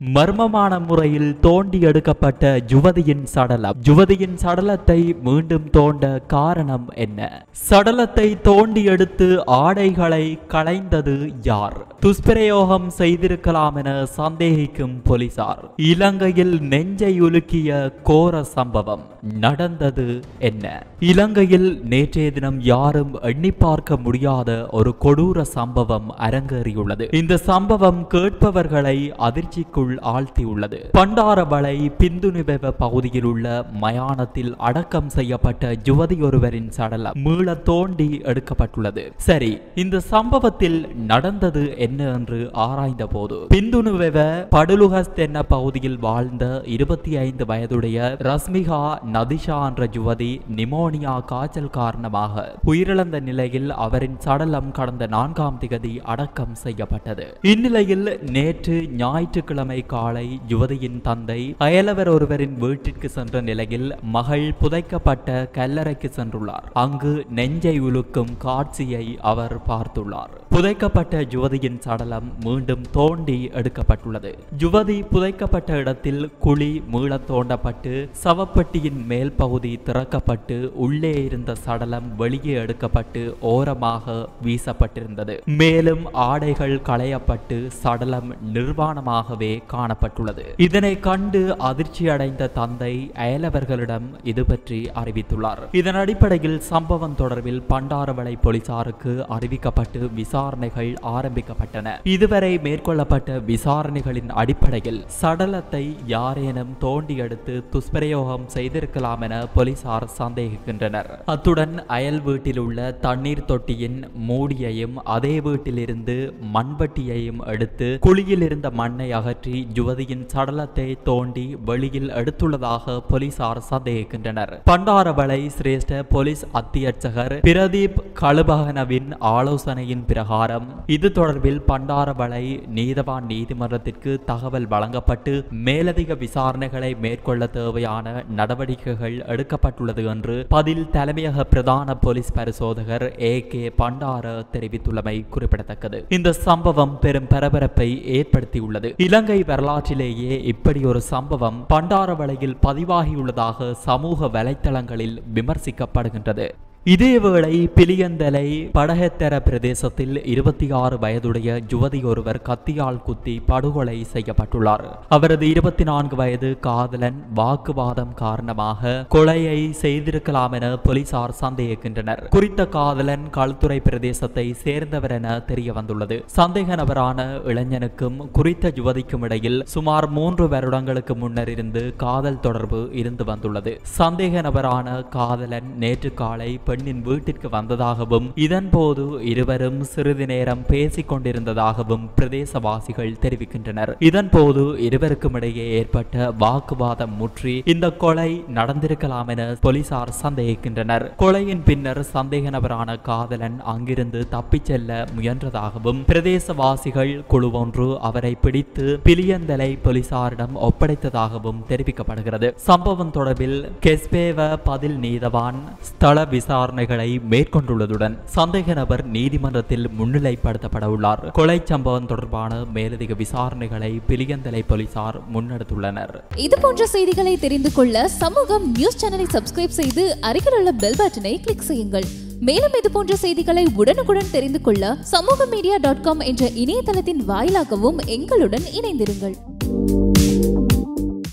மர்மமான முறையில் தோண்டி எடுக்கப்பட்ட யுவதியின் சடலம் யுவதியின் சடலத்தை மீண்டும் தோண்ட காரணம் என்ன சடலத்தை தோண்டி எடுத்து ஆடைகளை களைந்தது யார் துஷ்பிரயோகம் செய்திருக்கலாம் என சந்தேகிக்கும் போலீசார் இலங்கையில் நெஞ்சை உலுக்கிய கோர சம்பவம் நடந்தது என்ன இலங்கையில் நேற்றைய தினம் யாரும் எண்ணி பார்க்க முடியாத ஒரு கொடூர சம்பவம் அரங்கேறியுள்ளது இந்த சம்பவம் கேட்பவர்களை அதிர்ச்சிக்குள் ஆழ்த்தியுள்ளது பண்டாரவளை பிந்துணிவெவ பகுதியில் உள்ள மயானத்தில் அடக்கம் செய்யப்பட்ட யுவதி ஒருவரின் சடலம் மீள தோண்டி எடுக்கப்பட்டுள்ளது சரி இந்த சம்பவத்தில் நடந்தது என்ன என்று ஆராய்ந்த போது பிந்துணுவெவ படுலுகஸ்த் என்ன பகுதியில் வாழ்ந்த இருபத்தி ஐந்து வயதுடைய ரஸ்மிகா நதிஷா என்ற யுவதி நிமோனியா காய்ச்சல் காரணமாக உயிரிழந்த நிலையில் அவரின் சடலம் கடந்த நான்காம் திகதி அடக்கம் செய்யப்பட்டது இந்நிலையில் நேற்று ஞாயிற்றுக்கிழமை காலை யுவதியின் தந்தை அயலவர் ஒருவரின் வீட்டிற்கு சென்ற நிலையில் மகள் புதைக்கப்பட்ட கல்லறைக்கு சென்றுள்ளார் அங்கு நெஞ்சை உலுக்கும் காட்சியை அவர் பார்த்துள்ளார் புதைக்கப்பட்ட யுவதியின் சடலம் மீண்டும் தோண்டி எடுக்கப்பட்டுள்ளது யுவதி புதைக்கப்பட்ட இடத்தில் குழி மீளத் தோண்டப்பட்டு சவப்பெட்டியின் மேல் பகுதி திறக்கப்பட்டு உள்ளே இருந்த சடலம் வெளியே எடுக்கப்பட்டு ஓரமாக வீசப்பட்டிருந்தது மேலும் ஆடைகள் களையப்பட்டு சடலம் நிர்வாணமாகவே காணப்பட்டுள்ளது இதனை கண்டு அதிர்ச்சி அடைந்த தந்தை அயலவர்களிடம் இது பற்றி அறிவித்துள்ளார் இதன் அடிப்படையில் சம்பவம் தொடர்பில் பண்டாரவளை போலீசாருக்கு அறிவிக்கப்பட்டு விசாரணைகள் ஆரம்பிக்கப்பட்டன இதுவரை மேற்கொள்ளப்பட்ட விசாரணைகளின் அடிப்படையில் சடலத்தை யாரேனும் தோண்டி எடுத்து துஷ்பிரயோகம் செய்திருக்கலாம் என போலீசார் சந்தேகிக்கின்றனர் அத்துடன் அயல் வீட்டில் உள்ள தண்ணீர் தொட்டியின் மூடியையும் அதே வீட்டிலிருந்து மண்வெட்டியையும் எடுத்து குழியில் இருந்த மண்ணை அகற்றி யுவதியின் சடலத்தை தோண்டி வெளியில் எடுத்துள்ளதாக போலீசார் சந்தேகிக்கின்றனர் பண்டாரவளை சிரேஷ்ட போலீஸ் அத்தியட்சகர் பிரதீப் கழுபகனவின் ஆலோசனையின் பிரகாரம் இது தொடர்பில் பண்டாரவளை நீதவான் நீதிமன்றத்திற்கு தகவல் வழங்கப்பட்டு மேலதிக விசாரணைகளை மேற்கொள்ள தேவையான நடவடிக்கைகள் எடுக்கப்பட்டுள்ளது என்று பதில் தலைமையக பிரதான போலீஸ் பரிசோதகர் ஏ கே பண்டார தெரிவித்துள்ளமை குறிப்பிடத்தக்கது இந்த சம்பவம் பெரும் பரபரப்பை ஏற்படுத்தியுள்ளது இலங்கை வரலாற்றிலேயே இப்படி ஒரு சம்பவம் பண்டாரவளையில் பதிவாகியுள்ளதாக சமூக வலைத்தளங்களில் விமர்சிக்கப்படுகின்றது இதேவேளை பிலியந்தலை படகத்தர பிரதேசத்தில் இருபத்தி ஆறு வயதுடைய யுவதி ஒருவர் கத்தியால் குத்தி படுகொலை செய்யப்பட்டுள்ளார் அவரது இருபத்தி நான்கு வயது காதலன் வாக்குவாதம் காரணமாக கொலையை செய்திருக்கலாம் என போலீசார் சந்தேகிக்கின்றனர் குறித்த காதலன் களுத்துறை பிரதேசத்தை சேர்ந்தவர் என தெரிய வந்துள்ளது சந்தேக நபரான இளைஞனுக்கும் குறித்த யுவதிக்கும் இடையில் சுமார் மூன்று வருடங்களுக்கு முன்னர் இருந்து காதல் தொடர்பு இருந்து வந்துள்ளது சந்தேக நபரான காதலன் நேற்று காலை பெண்ணின் வீட்டிற்கு வந்ததாகவும் இதன்போது இருவரும் சிறிது நேரம் பேசிக் கொண்டிருந்ததாகவும் பிரதேசவாசிகள் தெரிவிக்கின்றனர் இதன்போது இருவருக்கும் இடையே ஏற்பட்ட வாக்குவாதம் முற்றி இந்த கொலை நடந்திருக்கலாம் என போலீசார் சந்தேகிக்கின்றனர் கொலையின் பின்னர் சந்தேக நபரான காதலன் அங்கிருந்து தப்பிச் செல்ல முயன்றதாகவும் பிரதேசவாசிகள் குழு ஒன்று அவரை பிடித்து பிலியந்தலை போலீசாரிடம் ஒப்படைத்ததாகவும் தெரிவிக்கப்படுகிறது சம்பவம் தொடர்பில் கெஸ்பேவ பதில் நீதவான் ஸ்தல விசாரணைகளை மேற்கொண்டுள்ளதுடன் சந்தேக நபர் நீதிமன்றத்தில் முன்னிலைப்படுத்தப்பட உள்ளார் கொலை சம்பவம் தொடர்பான மேலதிக விசாரணைகளை பிலியந்தலை போலீசார் முன்னெடுத்துள்ளனர் இது போன்ற செய்திகளை தெரிந்து கொள்ள சமூகம் நியூஸ் சேனலை சப்ஸ்கிரைப் செய்து அருகில் உள்ள பெல் பட்டனை கிளிக் செய்யுங்கள் மேலும் இது போன்ற செய்திகளை உடனுக்குடன் தெரிந்து கொள்ள சமூக மீடியா டாட் காம் என்ற இணையதளத்தின் வாயிலாகவும் எங்களுடன் இணைந்திருங்கள்